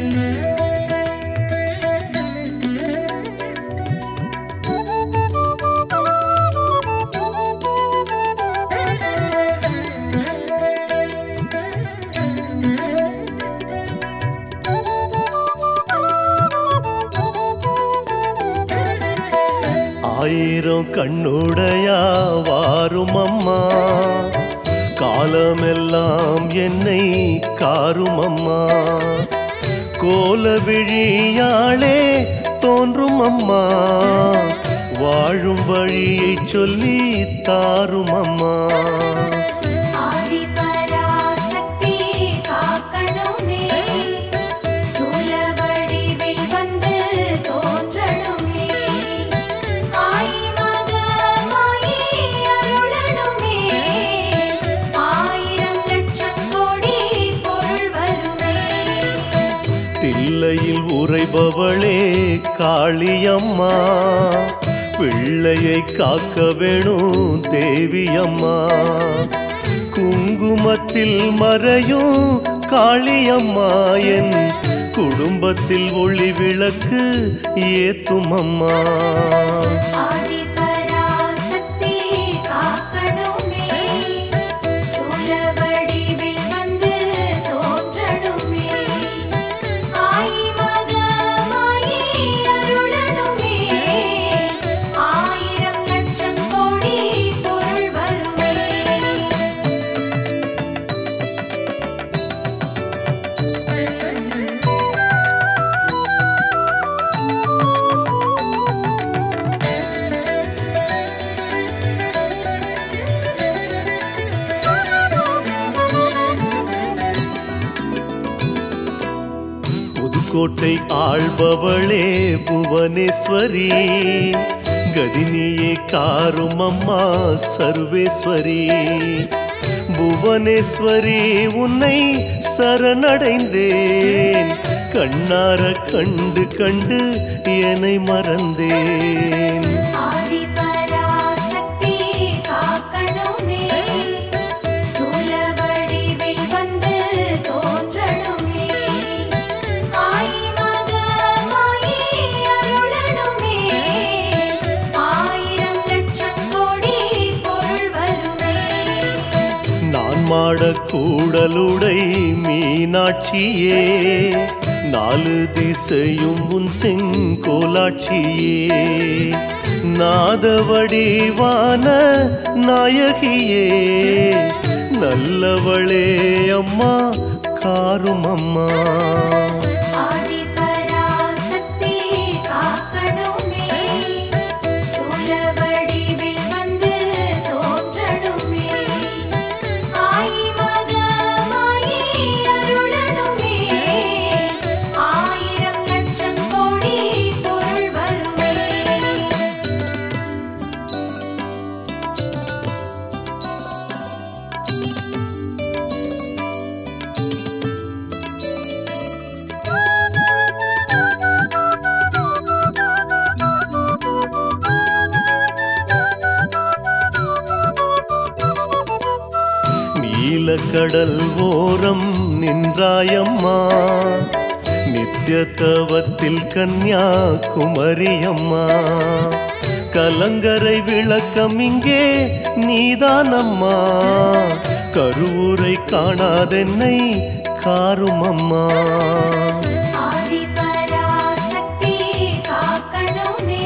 ஆயிரம் கண்ணுடையா வாரும் அம்மா காலமெல்லாம் என்னை காரும் அம்மா கோல விழியாளே தோன்றும் அம்மா வாழும் வழியை சொல்லி தாரும் அம்மா ஆதிபராசக்தி காக்கணுமே சூலவடிவில் வந்து தோன்றணுமே ஆய் மகமாயி அருளணுமே ஆயிரம் லட்சம் கோடி பொருள் வருமே தில்லையில் உறைபவளே காளியம்மா பிள்ளையை காக்க வேணும் தேவியம்மா குங்குமத்தில் மறையும் காளியம்மா என் குடும்பத்தில் ஒளி விளக்கு ஏத்தும் அம்மா ஆதிபராசக்தி காக்கணுமே சூலவடிவில் வந்து தோன்றணுமே ஆய் மகமாயி அருளணுமே ஆயிரம் லட்சம் கோடி பொருள் வருமே புதுக்கோட்டை ஆள்பவளே புவனேஸ்வரி கதினியே காரும் அம்மா சர்வேஸ்வரி புவனேஸ்வரி உன்னை சரணடைந்தேன் கண்ணார கண்டு கண்டு என்னை மறந்தேன் ஆதிபராசக்தி காக்கணுமே சூலவடிவில் வந்து தோன்றணுமே ஆய் மகமாயி அருளணுமே ஆயிரம் லட்சம் கோடி பொருள் வருமே நான் மாட கூடலுடை மீனாட்சியே நாலு திசையும் உன் செங்கோலாட்சியே நாதவடிவான நாயகியே நல்லவளே அம்மா காரும் அம்மா ஆதிபராசக்தி காக்கணுமே சூலவடிவில் வந்து தோன்றணுமே ஆய் மகமாயி அருளணுமே ஆயிரம் லட்சம் கோடி பொருள் வருமே நீலக்கடல் ஓரம் நின்றாயம்மா நித்திய தவத்தில் கன்யாகுமரியம்மா கலங்கரை விளக்கம் இங்கே நீதானம்மா கருவூரை காணாதென்னை காரும் அம்மா ஆதிபராசக்தி காக்கணுமே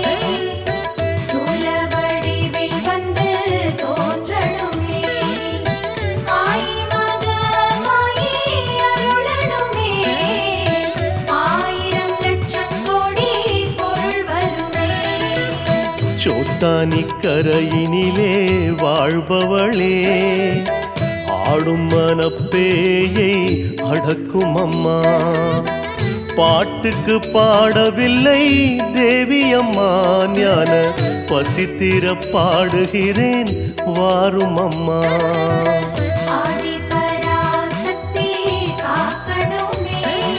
சூலவடிவில் வந்து தோன்றணுமே ஆய் மகமாயி அருளணுமே ஆயிரம் லட்சம் கோடி பொருள் வருமே சோத்தானி கரையினிலே வாழ்பவளே ஆடும் மனப்பேயை அடக்கும் அம்மா பாட்டுக்கு பாடவில்லை தேவி அம்மா ஞான பசித்திர பாடுகிறேன் வாரும் அம்மா ஆதிபராசக்தி காக்கணுமே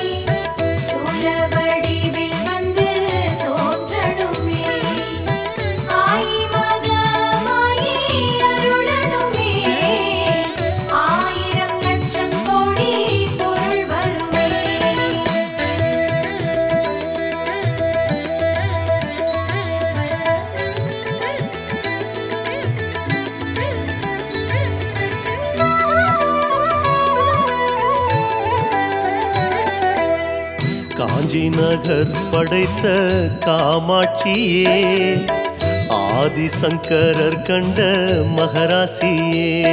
சூலவடிவில் வந்து தோன்றணுமே ஆய் மகமாயி அருளணுமே ஆயிரம் லட்சம் கோடி பொருள் வருமே காஞ்சி நகர் படைத்த காமாட்சியே ஆதிசங்கரர் கண்ட மகராசியே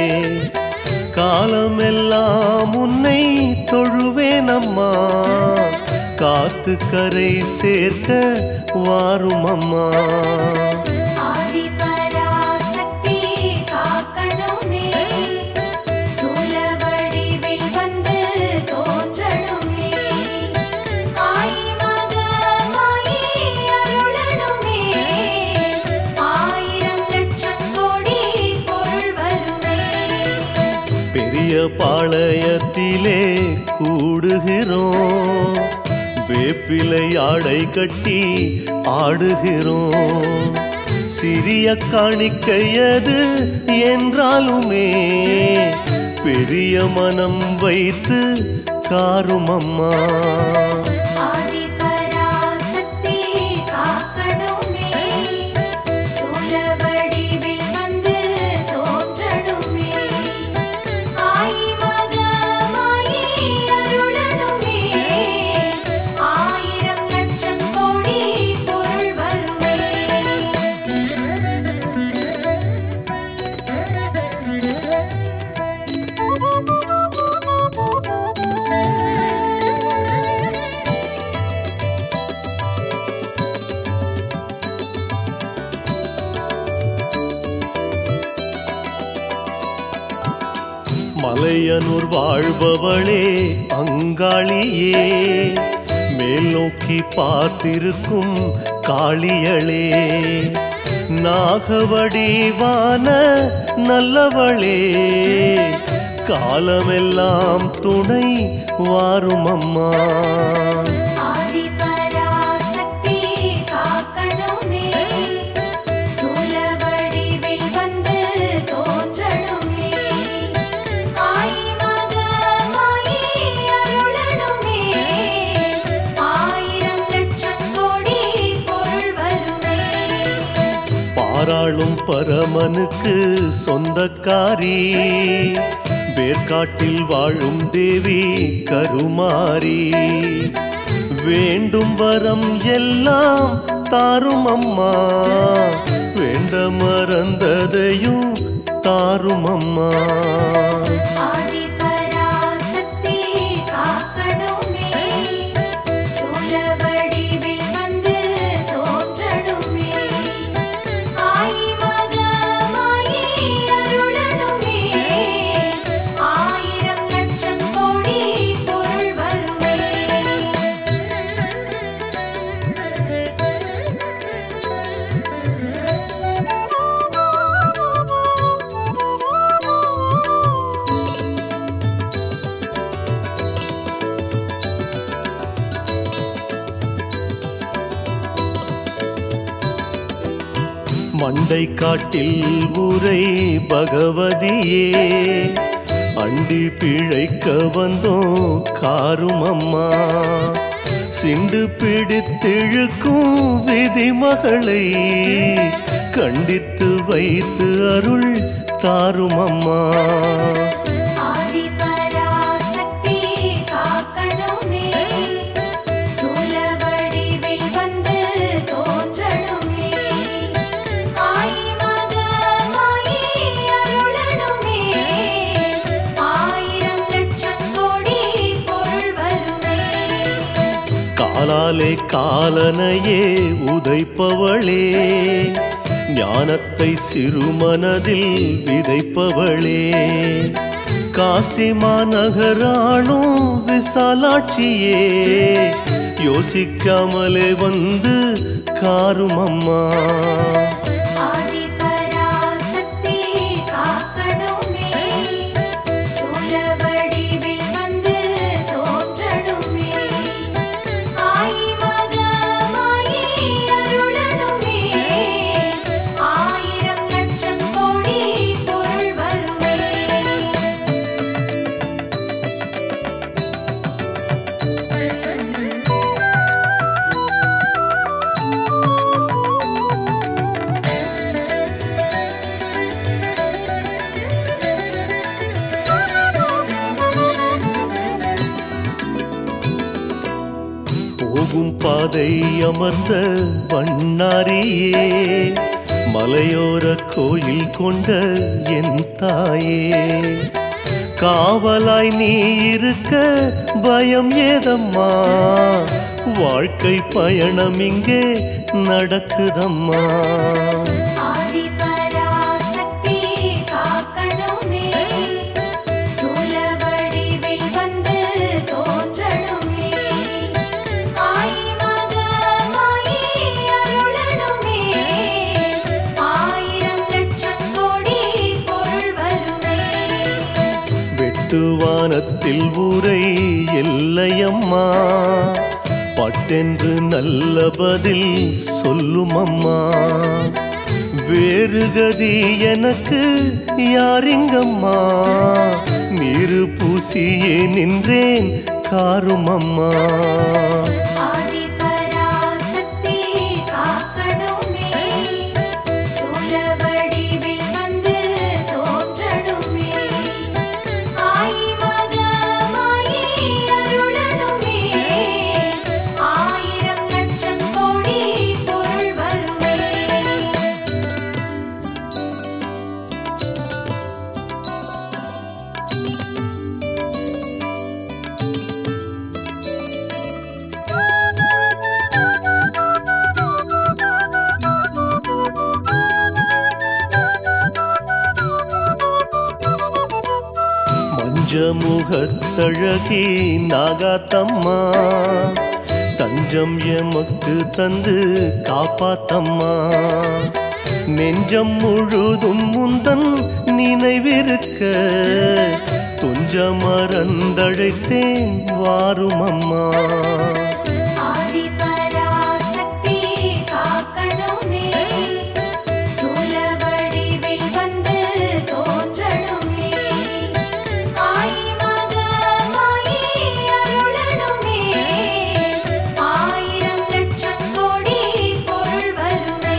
காலமெல்லாம் உன்னை தொழுவேனம்மா காத்து கரை சேர்க்க வாரும் அம்மா ஆதிபராசக்தி காக்கணுமே சூலவடிவில் வந்து தோன்றணுமே ஆய் மகமாயி அருளணுமே ஆயிரம் லட்சம் கோடி பொருள் வருமே பெரிய பாளையத்திலே கூடுகிறோம் வேப்பிலை ஆடை கட்டி ஆடுகிறோம் சிறிய காணிக்கையது என்றாலுமே பெரிய மனம் வைத்து காரும் அம்மா ஆதிபராசக்தி காக்கணுமே சூலவடிவில் வந்து தோன்றணுமே ஆய் மகமாயி அருளணுமே ஆயிரம் லட்சம் கோடி பொருள் வருமே மலையனூர் வாழ்பவளே அங்காளியே மேல் நோக்கி பார்த்திருக்கும் காளியளே நாகவடிவான நல்லவளே காலமெல்லாம் துணை வாரும் அம்மா ஆதிபராசக்தி காக்கணுமே சூலவடிவில் வந்து தோன்றணுமே ஆய் மகமாயி அருளணுமே ஆயிரம் லட்சம் கோடி பொருள் வருமே பாராளும் பரமனுக்கு சொந்தக்காரி வேர்க்காட்டில் வாழும் தேவி கருமாரி வேண்டும் வரம் எல்லாம் தாரும் அம்மா வேண்ட மறந்ததையும் தாரும் அம்மா ஆதிபராசக்தி காக்கணுமே சூலவடிவில் வந்து தோன்றணுமே ஆய் மகமாயி அருளணுமே ஆயிரம் லட்சம் கோடி பொருள் வருமே மண்டை காட்டில் உரை பகவதியே அண்டி பிழைக்க வந்தோம் காரும் அம்மா சிண்டு பிடித்திழுக்கும் விதிமகளை கண்டித்து வைத்து அருள் தாரும் அம்மா ஆதிபராசக்தி காக்கணுமே சூலவடிவில் வந்து தோன்றணுமே ஆய் மகமாயி அருளணுமே ஆயிரம் லட்சம் கோடி பொருள் வருமே காலாலே காலனையே உதைப்பவளே ஞானத்தை சிறுமனதில் விதைப்பவளே காசி மாநகராளும் விசாலாட்சியே யோசிக்காமலே வந்து காரும் அம்மா ஆதிபராசக்தி காக்கணுமே சூலவடிவில் வந்து தோன்றணுமே ஆய் மகமாயி அருளணுமே ஆயிரம் லட்சம் கோடி பொருள் வருமே போகும் பாதை அமர்ந்த வண்ணாரியே மலையோர கோயில் கொண்ட என் தாயே காவலாய் நீ இருக்க பயம் ஏதம்மா வாழ்க்கை பயணம் இங்கே நடக்குதம்மா ஆதிபராசக்தி காக்கணுமே சூலவடிவில் வந்து தோன்றணுமே ஆய் மகமாயி அருளணுமே ஆயிரம் லட்சம் கோடி பொருள் வருமே வெட்டுவானத்தில் ஊரை எல்லையம்மா பட்டென்று நல்ல பதில் சொல்லும் அம்மா வேறு கதி எனக்கு யாரிங்கம்மா நீரு பூசியே நின்றேன் காரும் அம்மா ஆதிபராசக்தி காக்கணுமே சூலவடிவில் வந்து தோன்றணுமே ஆய் மகமாயி அருளணுமே ஆயிரம் லட்சம் கோடி பொருள் வருமே மஞ்சமுகத்தழகி நாகாத்தம்மா தஞ்சம் எமக்கு தந்து காப்பாத்தம்மா நெஞ்சம் முழுதும் முந்தன் நினைவிருக்க துஞ்ச மறந்தழைத்தேன் வாரும் அம்மா ஆதிபராசக்தி காக்கணுமே சூலவடிவில் வந்து தோன்றணுமே ஆய் மகமாயி அருளணுமே ஆயிரம் லட்சம் கோடி பொருள் வருமே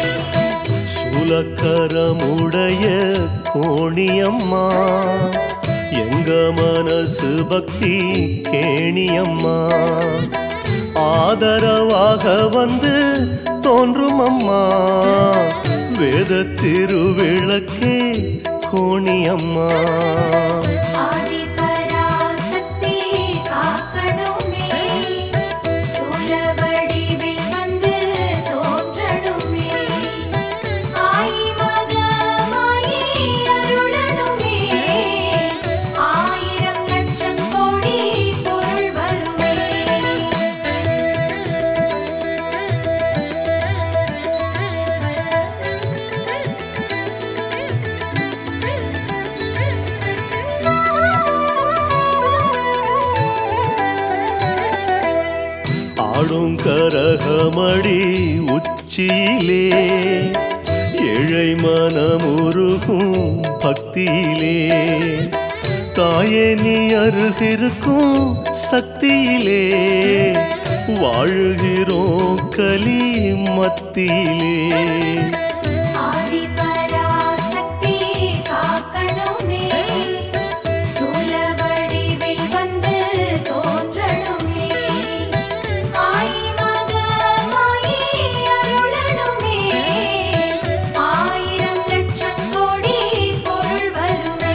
சூலக்கரமுடைய கோணியம்மா எங்க மனசு பக்தி கேணியம்மா ஆதரவாக வந்து தோன்றும் அம்மா வேத திருவிளக்கே கோணியம்மா ஆதிபராசக்தி காக்கணுமே சூலவடிவில் வந்து தோன்றணுமே ஆய் மகமாயி அருளணுமே ஆயிரம் லட்சம் கோடி பொருள் வருமே ஆடும் கரகமடி உச்சியிலே ஏழை மனமுருகும் பக்தியிலே தாயே நீ அருகிருக்கும் சக்தியிலே வாழுகிறோம் கலி மத்தியிலே ஆதிபராசக்தி காக்கணுமே சூலவடிவில் வந்து தோன்றணுமே ஆய் மகமாயி அருளணுமே ஆயிரம் லட்சம் கோடி பொருள் வருமே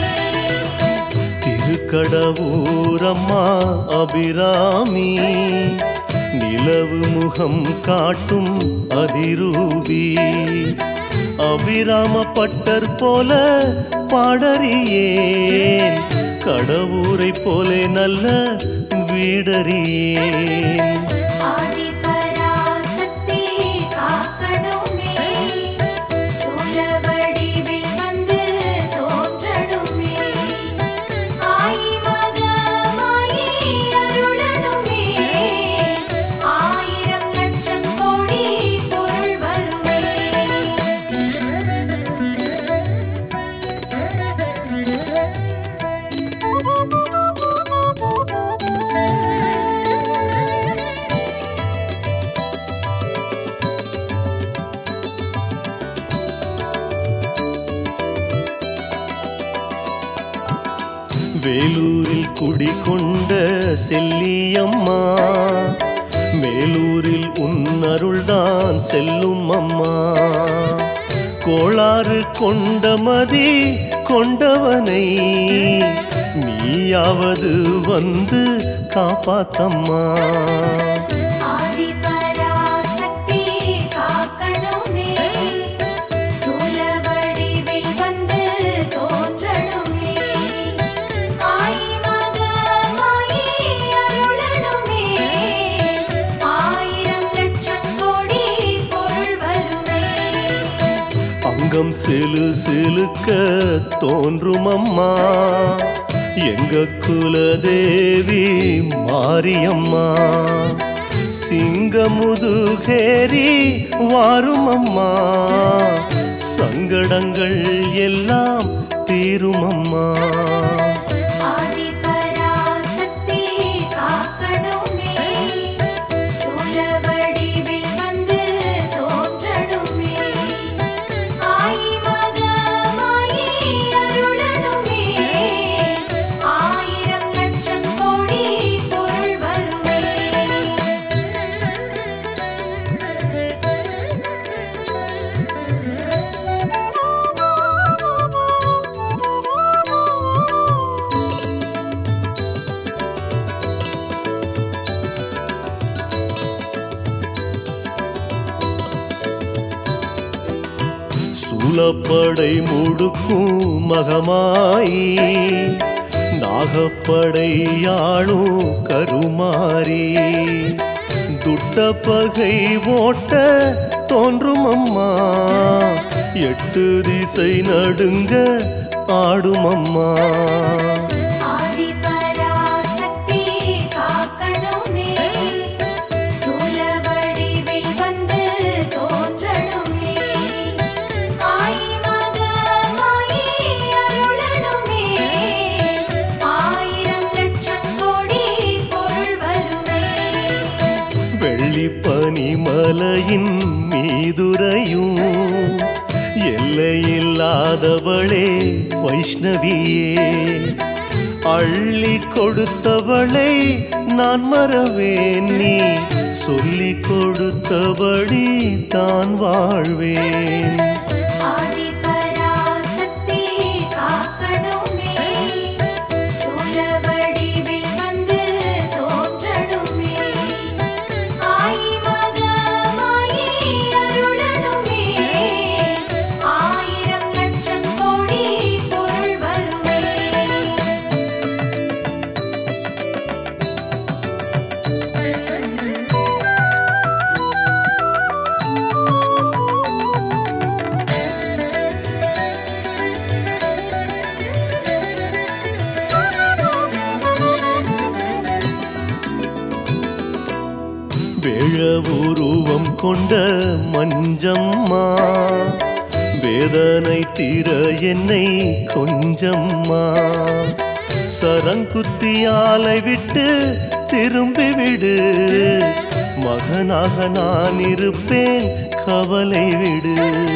திருக்கடவூரம்மா அபிராமி நிலவு முகம் காட்டும் அதிரூபி அபிராம பட்டர் போல பாடறியேன் கடவுரை போலே நல்ல வீடறியேன் ஆதிபராசக்தி காக்கணுமே சூலவடிவில் வந்து தோன்றணுமே ஆய் மகமாயி அருளணுமே ஆயிரம் லட்சம் கோடி பொருள் வருமே வேலூரில் குடிகொண்ட செல்லியம்மா மேலும் உன்னருள்தான் செல்லும் அம்மா கோளாறு கொண்டமதி கொண்டவனை நீயாவது வந்து காப்பாத்தம்மா ஆதிபராசக்தி காக்கணுமே சூலவடிவில் வந்து தோன்றணுமே ஆயி மகமாயி அருளணுமே ஆயிரம் லட்சம் கோடி பொருள் வருமே அங்கம் சிலு சிலுக்க தோன்றும் அம்மா எங்க குலதேவி மாரியம்மா சிங்கமுதுகேரி வாரும் அம்மா சங்கடங்கள் எல்லாம் தீரும் அம்மா ஆதிபராசக்தி காக்கணுமே சூலவடிவில் வந்து தோன்றணுமே ஆயி மகமாயி அருளணுமே ஆயிரம் லட்சம் கோடி பொருள் வருமே சூலப்படை முடுக்கும் மகமாயி நாகப்படையாளும் கருமாரி துட்ட பகை ஓட்ட தோன்றும் அம்மா எட்டு திசை நடுங்க ஆடும் அம்மா ஆதிபராசக்தி காக்கணுமே சூலவடிவில் வந்து தோன்றணுமே ஆயி மகமாயி அருளணுமே ஆயிரம் லட்சம் கோடி பொருள் வருமே வெள்ளி பனிமலையின் மீதுரையும் எல்லையில்லாதவளே வைஷ்ணவியே அள்ளி கொடுத்தவளை நான் மறவேன் நீ சொல்லி கொடுத்தபடி தான் வாழ்வேன் ஆதிபராசக்தி காக்கணுமே சூலவடிவில் வந்து தோன்றணுமே ஆயி மகமாயி அருளணுமே ஆயிரம் லட்சம் கோடி பொருள் வருமே வேழ உருவம் கொண்ட மஞ்சம்மா வேதனை தீர என்னை கொஞ்சம்மா சரங்குத்தியாலை விட்டு திரும்பி விடு மகனாக நான் இருப்பேன் கவலை விடு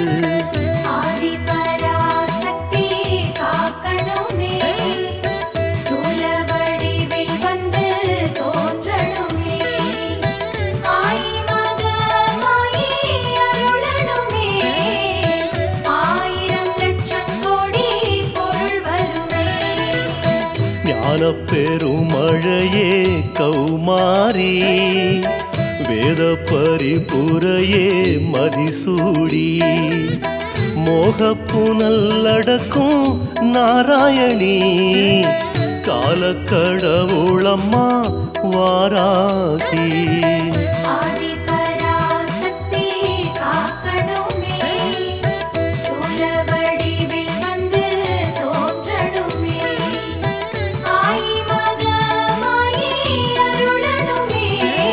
ஆதிபராசக்தி காக்கணுமே சூலவடிவில் வந்து தோன்றணுமே ஆயி மகமாயி அருளணுமே ஆயிரம் லட்சம் கோடி பொருள் வருமே ஞானப் பெருமழையே கௌமாரி வேத பரிபுரையே மதிசூடி மோகப்புனல்லடக்கும் நாராயணி காலக்கடவுளம்மா வாராகி ஆதிபராசக்தி காக்கணுமே சூலவடிவில் வந்து தோன்றணுமே ஆயி மகமாயி அருளணுமே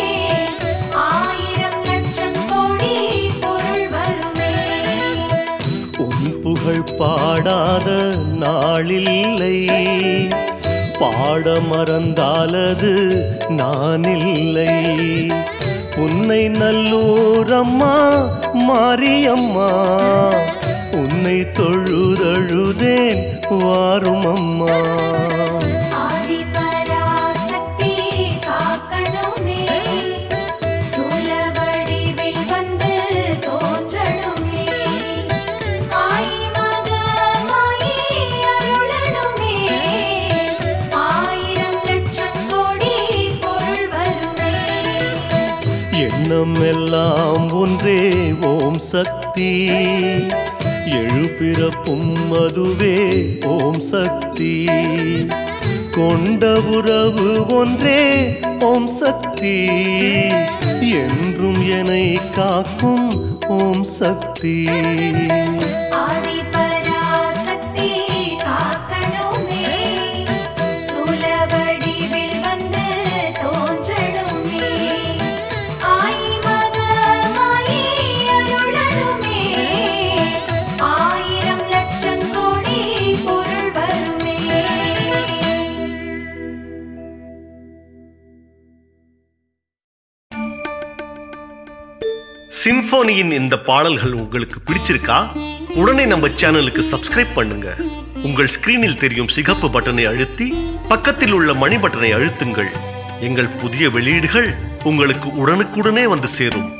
ஆயிரம் லட்சம் கோடி பொருள் வருமே உன் புகழ் பாடாத நாளில்லை பாட மறந்தாலது நானில்லை உன்னை நல்லூரம்மா மாரியம்மா உன்னை தொழுதழுதேன் வாரும் அம்மா ஆதிபராசக்தி காக்கணுமே சூலவடிவில் எண்ணம் எல்லாம் ஒன்றே ஓம் சக்தி எழுபிறப்பும் அதுவே ஓம் சக்தி கொண்ட உறவு ஒன்றே ஓம் சக்தி என்றும் என்னை காக்கும் ஓம் சக்தி ஆதி பராசக்தி காக்கணுமே சூலவடிவில் வந்து தோன்றணுமே ஆயி மகமாயி அருளணுமே ஆயிரம் லட்சம் கோடி பொருள் வருமே சிம்பொனியின் இந்த பாடல்கள் உங்களுக்கு பிடிச்சிருக்கா உடனே நம்ம சேனலுக்கு சப்ஸ்கிரைப் பண்ணுங்க உங்கள் ஸ்கிரீனில் தெரியும் சிகப்பு பட்டனை அழுத்தி பக்கத்தில் உள்ள மணி பட்டனை அழுத்துங்கள் எங்கள் புதிய வெளியீடுகள் உங்களுக்கு உடனுக்குடனே வந்து சேரும்